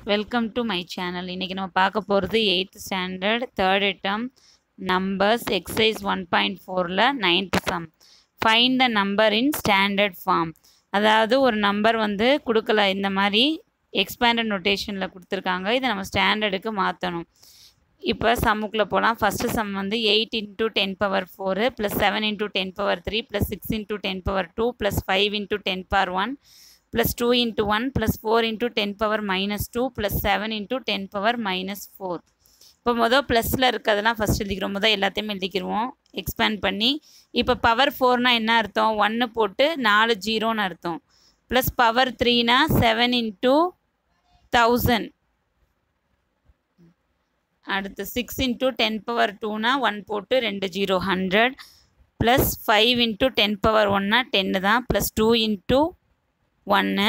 welcome to my channel இன்றைக்கி நம்ம பார்க்க போகிறது eighth standard third item numbers exercise one point ஃபோரில் ninth sum find the number in standard form அதாவது ஒரு நம்பர் வந்து கொடுக்கல இந்த மாதிரி எக்ஸ்பேண்டட் நொட்டேஷனில் கொடுத்துருக்காங்க இதை நம்ம ஸ்டாண்டர்டுக்கு மாற்றணும் இப்போ சம்முக்குள்ளே போகலாம் ஃபஸ்ட்டு சம் வந்து eight into ten power four plus seven into ten power three plus six into ten power two plus five into ten power one plus two into one plus four into ten power minus two plus seven into ten power minus four இப்போ மொதல் ப்ளஸில் இருக்கிறதெல்லாம் first எழுதிக்கிறோம் மொதல் எல்லாத்தையுமே எழுதிக்கிருவோம் expand பண்ணி இப்போ power ஃபோர்னால் என்ன அர்த்தம் ஒன்று போட்டு நாலு ஜீரோன்னு அர்த்தம் ப்ளஸ் பவர் த்ரீனா செவன் இன்ட்டு தௌசண்ட் அடுத்து சிக்ஸ் இன்ட்டு டென் பவர் டூனா ஒன் போட்டு ரெண்டு zero hundred plus five into ten power ஒன்னா டென்னு தான் ப்ளஸ் டூ இன்ட்டு ஒன்று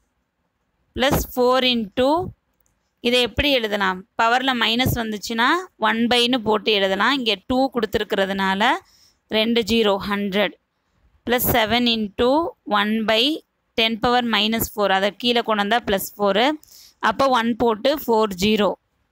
ப்ளஸ் ஃபோர் இன்ட்டு இதை எப்படி எழுதலாம் பவரில் மைனஸ் வந்துச்சுன்னா ஒன் பைன்னு போட்டு எழுதலாம் இங்கே டூ கொடுத்துருக்கிறதுனால ரெண்டு zero hundred plus seven into one by ten power minus four அதை கீழே கொண்டு வந்தால் ப்ளஸ் ஃபோரு அப்போ ஒன் போட்டு ஃபோர் ஜீரோ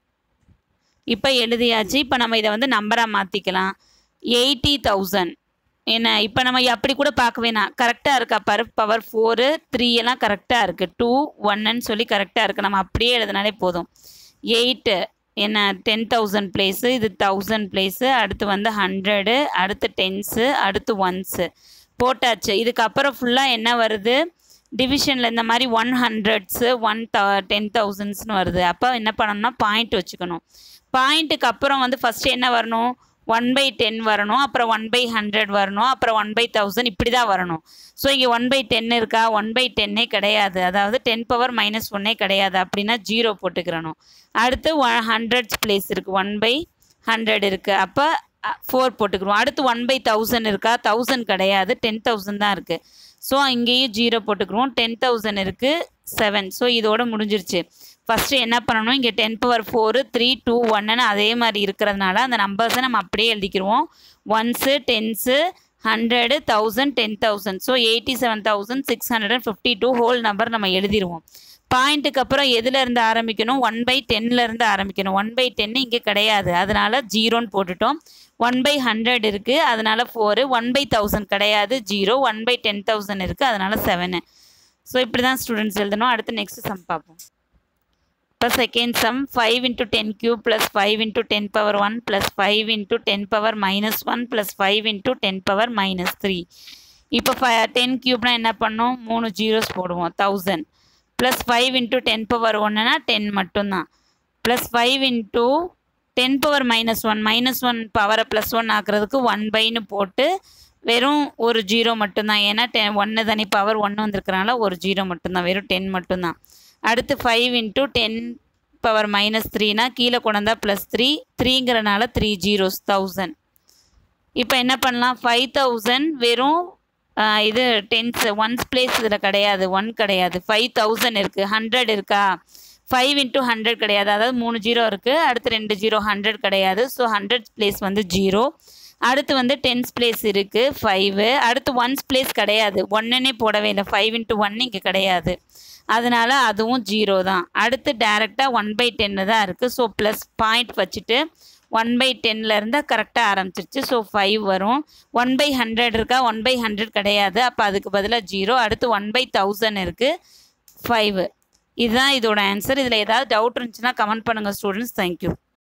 இப்போ எழுதியாச்சு இப்போ நம்ம இதை வந்து நம்பராக மாற்றிக்கலாம் எயிட்டி தௌசண்ட் என்ன இப்போ நம்ம அப்படி கூட பார்க்க வேணாம் கரெக்டாக இருக்கா பர் பவர் ஃபோரு த்ரீ எல்லாம் கரெக்டாக இருக்குது டூ ஒன்னுன்னு சொல்லி கரெக்டாக இருக்குது நம்ம அப்படியே எழுதினாலே போதும் எயிட்டு என்ன டென் தௌசண்ட் பிளேஸு இது தௌசண்ட் பிளேஸு அடுத்து வந்து ஹண்ட்ரடு அடுத்து டென்ஸு அடுத்து ஒன்ஸு போட்டாச்சு இதுக்கப்புறம் ஃபுல்லாக என்ன வருது டிவிஷனில் இந்த மாதிரி one hundreds one the ten தௌசண்ட்ஸ்னு வருது அப்போ என்ன பண்ணணும்னா பாயிண்ட் வச்சுக்கணும் பாயிண்ட்டுக்கு அப்புறம் வந்து ஃபஸ்ட்டு என்ன வரணும் ஒன் பை டென் வரணும் அப்புறம் ஒன் பை ஹண்ட்ரட் வரணும் அப்புறம் ஒன் பை தௌசண்ட் இப்படி தான் வரணும் ஸோ இங்கே ஒன் பை டென் இருக்கா ஒன் பை டென்னே கிடையாது அதாவது டென் பவர் மைனஸ் ஒன்னே கிடையாது அப்படின்னா ஜீரோ போட்டுக்கிறணும் அடுத்து ஒன் ஹண்ட்ரட்ஸ் பிளேஸ் இருக்குது ஒன் பை ஹண்ட்ரட் இருக்குது அப்போ ஃபோர் போட்டுக்கிறோம் அடுத்து ஒன் பை தௌசண்ட் இருக்கா தௌசண்ட் கிடையாது டென் தௌசண்ட் தான் இருக்குது ஸோ இங்கேயும் ஜீரோ போட்டுக்கிறோம் டென் தௌசண்ட் இருக்குது செவன் ஸோ இதோட முடிஞ்சிருச்சு ஃபஸ்ட்டு என்ன பண்ணணும் இங்கே ten power four three two ஒன்னு அதே மாதிரி இருக்கிறதுனால அந்த நம்பர்ஸை நம்ம அப்படியே எழுதிக்கிருவோம் ones tens hundred thousand ten thousand so eighty seven thousand six hundred and fifty two whole number நம்ம எழுதிடுவோம் பாயிண்ட்டுக்கு அப்புறம் எதுலேருந்து ஆரம்பிக்கணும் ஒன் பை டென்லேருந்து ஆரம்பிக்கணும் ஒன் பை டென்னு இங்கே கிடையாது அதனால் ஜீரோன்னு போட்டுட்டோம் ஒன் பை ஹண்ட்ரட் இருக்குது அதனால் ஃபோரு ஒன் பை தௌசண்ட் கிடையாது zero one by ten thousand இருக்குது அதனால் செவனு ஸோ இப்படி தான் ஸ்டூடெண்ட்ஸ் எழுதணும் அடுத்து நெக்ஸ்ட் சம் பார்ப்போம் இப்போ second sum five into ten cube plus five into ten power one plus five into ten power minus one plus five into ten power minus three இப்போ five ten க்யூப்னால் என்ன பண்ணோம் மூணு zeros போடுவோம் thousand plus five into ten power ஒன்றுனா ten மட்டும்தான் plus five into ten power minus one minus one பவரை plus one ஆக்குறதுக்கு ஒன் பைன்னு போட்டு வெறும் ஒரு ஜீரோ மட்டும்தான் ஏன்னா டென் ஒன்று தனி பவர் ஒன்று வந்திருக்கிறனால ஒரு ஜீரோ மட்டும்தான் வெறும் டென் மட்டும்தான் அடுத்து five into ten power minus த்ரீனா கீழே கொண்டு வந்தால் ப்ளஸ் த்ரீ த்ரீங்கிறனால த்ரீ ஜீரோஸ் தௌசண்ட் இப்போ என்ன பண்ணலாம் ஃபைவ் தௌசண்ட் வெறும் இது டென்ஸ் ஒன்ஸ் பிளேஸ் இதில் கிடையாது ஒன் கிடையாது ஃபைவ் தௌசண்ட் இருக்குது ஹண்ட்ரட் இருக்கா ஃபைவ் இன்ட்டு ஹண்ட்ரட் கிடையாது அதாவது மூணு ஜீரோ இருக்குது அடுத்து ரெண்டு ஜீரோ ஹண்ட்ரட் கிடையாது ஸோ ஹண்ட்ரட் பிளேஸ் வந்து ஜீரோ அடுத்து வந்து டென்ஸ் பிளேஸ் இருக்குது ஃபைவு அடுத்து ஒன்ஸ் பிளேஸ் கிடையாது ஒன்றுனே போடவே இல்லை ஃபைவ் இன்ட்டு ஒன் இங்கே கிடையாது அதனால் அதுவும் ஜீரோ தான் அடுத்து டேரெக்டாக ஒன் பை டென்னு தான் இருக்குது ஸோ ப்ளஸ் பாயிண்ட் வச்சுட்டு ஒன் பை டென்னில் இருந்தால் கரெக்டாக ஆரம்பிச்சிருச்சு ஸோ ஃபைவ் வரும் ஒன் பை ஹண்ட்ரட் இருக்கா ஒன் பை ஹண்ட்ரட் கிடையாது அப்போ அதுக்கு பதிலாக ஜீரோ அடுத்து ஒன் பை தௌசண்ட் இருக்குது ஃபைவு இதுதான் இதோட ஆன்சர் இதில் ஏதாவது டவுட் இருந்துச்சுன்னா கமெண்ட் பண்ணுங்கள் ஸ்டூடெண்ட்ஸ் தேங்க்யூ